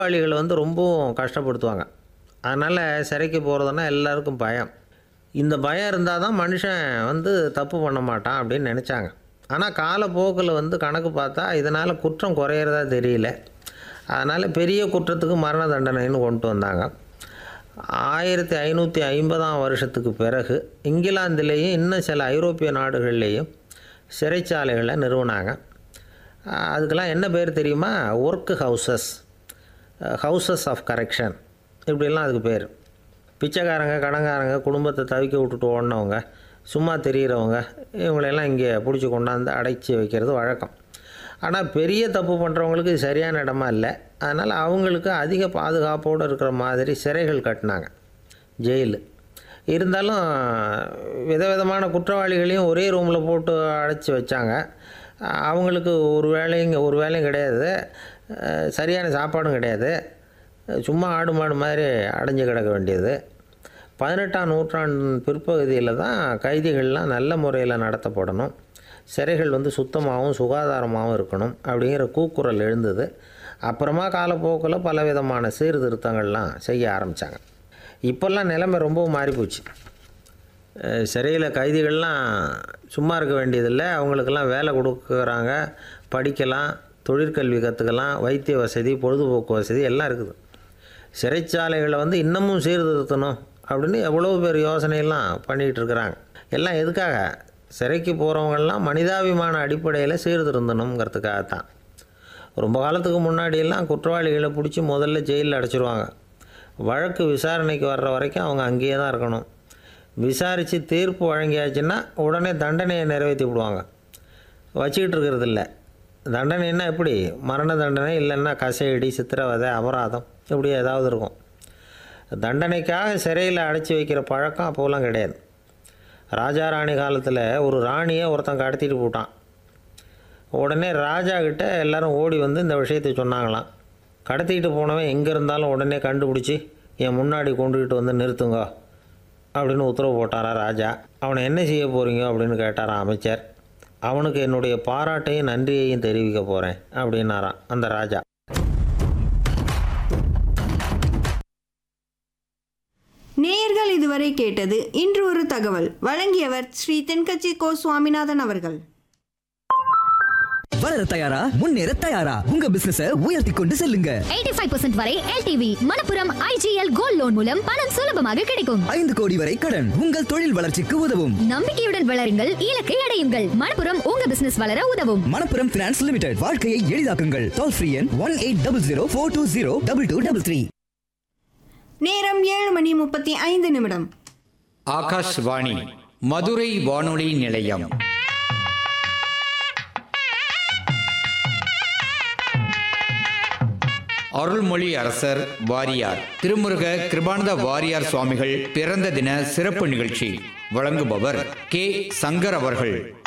குற்றவாளிகள் வந்து ரொம்பவும் கஷ்டப்படுத்துவாங்க அதனால் சிறைக்கு போகிறதுனா எல்லாருக்கும் பயம் இந்த பயம் இருந்தால் தான் மனுஷன் வந்து தப்பு பண்ண மாட்டான் அப்படின்னு நினச்சாங்க ஆனால் காலப்போக்கில் வந்து கணக்கு பார்த்தா இதனால் குற்றம் குறையிறதா தெரியல அதனால் பெரிய குற்றத்துக்கு மரண தண்டனைன்னு கொண்டு வந்தாங்க ஆயிரத்தி ஐநூற்றி ஐம்பதாம் வருஷத்துக்கு பிறகு இங்கிலாந்துலேயும் இன்னும் சில ஐரோப்பிய நாடுகள்லேயும் சிறைச்சாலைகளை நிறுவனாங்க அஹ் அதுக்கெல்லாம் என்ன பேர் தெரியுமா work houses houses of correction இப்படிலாம் அதுக்கு பேர் பிச்சைக்காரங்க கடங்காரங்க குடும்பத்தை தவிக்க விட்டுட்டு ஓடினவங்க சும்மா தெரிகிறவங்க இவங்களையெல்லாம் இங்கே பிடிச்சி கொண்டாந்து அடைச்சி வைக்கிறது வழக்கம் ஆனால் பெரிய தப்பு பண்ணுறவங்களுக்கு இது சரியான இடமா இல்லை அதனால் அவங்களுக்கு அதிக பாதுகாப்போடு இருக்கிற மாதிரி சிறைகள் கட்டினாங்க ஜெயிலு இருந்தாலும் விதவிதமான குற்றவாளிகளையும் ஒரே ரூமில் போட்டு அடைச்சி வச்சாங்க அவங்களுக்கு ஒரு வேலையும் ஒரு வேலையும் கிடையாது அஹ் சரியான சாப்பாடும் கிடையாது சும்மா ஆடு மாடு மாதிரி அடைஞ்சு கிடக்க வேண்டியது பதினெட்டாம் நூற்றாண்டு பிற்பகுதியில் தான் கைதிகள்லாம் நல்ல முறையில் நடத்தப்படணும் சிறைகள் வந்து சுத்தமாகவும் சுகாதாரமாகவும் இருக்கணும் அப்படிங்கிற கூக்குரல் எழுந்தது அப்புறமா காலப்போக்கில் பலவிதமான சீர்திருத்தங்கள்லாம் செய்ய ஆரம்பித்தாங்க இப்போல்லாம் நிலைமை ரொம்பவும் மாறிப்போச்சு அஹ் சிறையில் கைதிகள்லாம் சும்மா இருக்க வேண்டியதில்லை அவங்களுக்கெல்லாம் வேலை கொடுக்குறாங்க படிக்கலாம் தொழிற்கல்வி கற்றுக்கலாம் வைத்திய வசதி பொழுதுபோக்கு வசதி எல்லாம் இருக்குது சிறைச்சாலைகளை வந்து இன்னமும் சீர்திருத்தணும் அப்படின்னு எவ்வளோ பேர் யோசனையெல்லாம் பண்ணிகிட்டு இருக்கிறாங்க எல்லாம் எதுக்காக சிறைக்கு போகிறவங்கெல்லாம் மனிதாபிமான அடிப்படையில் சீர்திருந்தணுங்கிறதுக்காகத்தான் ரொம்ப காலத்துக்கு முன்னாடியெல்லாம் குற்றவாளிகளை பிடிச்சி முதல்ல ஜெயிலில் அடைச்சிருவாங்க வழக்கு விசாரணைக்கு வர்ற வரைக்கும் அவங்க அங்கேயே தான் இருக்கணும் விசாரித்து தீர்ப்பு வழங்கியாச்சுன்னா உடனே தண்டனையை நிறைவேற்றி விடுவாங்க வச்சுக்கிட்டு இருக்கிறது இல்லை தண்டனைன்னா எப்படி மரண தண்டனை இல்லைன்னா கசையடி சித்திரவதை அபராதம் இப்படி ஏதாவது இருக்கும் தண்டனைக்காக சிறையில் அடைச்சி வைக்கிற பழக்கம் அப்போலாம் கிடையாது ராஜா ராணி காலத்தில் ஒரு ராணியை ஒருத்தன் கடத்திட்டு போட்டான் உடனே ராஜா கிட்ட எல்லாரும் ஓடி வந்து இந்த விஷயத்தை சொன்னாங்களாம் கடத்திக்கிட்டு போனவன் எங்கே இருந்தாலும் உடனே கண்டுபிடிச்சி என் முன்னாடி கொண்டுகிட்டு வந்து நிறுத்துங்க அப்படின்னு உத்தரவு போட்டாரா ராஜா அவனை என்ன செய்ய போகிறீங்க அப்படின்னு கேட்டாராம் அமைச்சர் அவனுக்கு என்னுடைய பாராட்டையும் நன்றியையும் தெரிவிக்க போகிறேன் அப்படின்னாராம் அந்த ராஜா நேயர்கள் இதுவரை கேட்டது இன்று ஒரு தகவல் வழங்கியவர் ஸ்ரீ தென்கட்சி கோ சுவாமிநாதன் அவர்கள் வளர தயாரா முன்னேற தயாரா உங்க பிசினஸ உயர்த்தி கொண்டு செல்லுங்க 85% வரை LTV Manappuram IGL gold loan மூலம் பணம் சுலபமாக கிடைக்கும் ஐந்து கோடி வரை கடன் உங்கள் தொழில் வளர்ச்சிக்கு உதவும் நம்பிக்கையுடன் வளருங்கள் இலக்கை அடையுங்கள் மணப்புரம் உங்க பிசினஸ் வளர உதவும் மணப்புரம் பினான்ஸ் லிமிடெட் வாழ்க்கையை எளிதாக்குங்கள் டோல் ஃப்ரீ எண் one eight double zero four two zero double two double three நேரம் ஏழு மணி முப்பத்தி ஐந்து நிமிடம் ஆகாஷ்வாணி மதுரை வானொலி நிலையம் அருள்மொழி அரசர் வாரியார் திருமுருக கிருபானந்த வாரியார் சுவாமிகள் பிறந்த தின சிறப்பு நிகழ்ச்சி வழங்குபவர் கே சங்கர் அவர்கள்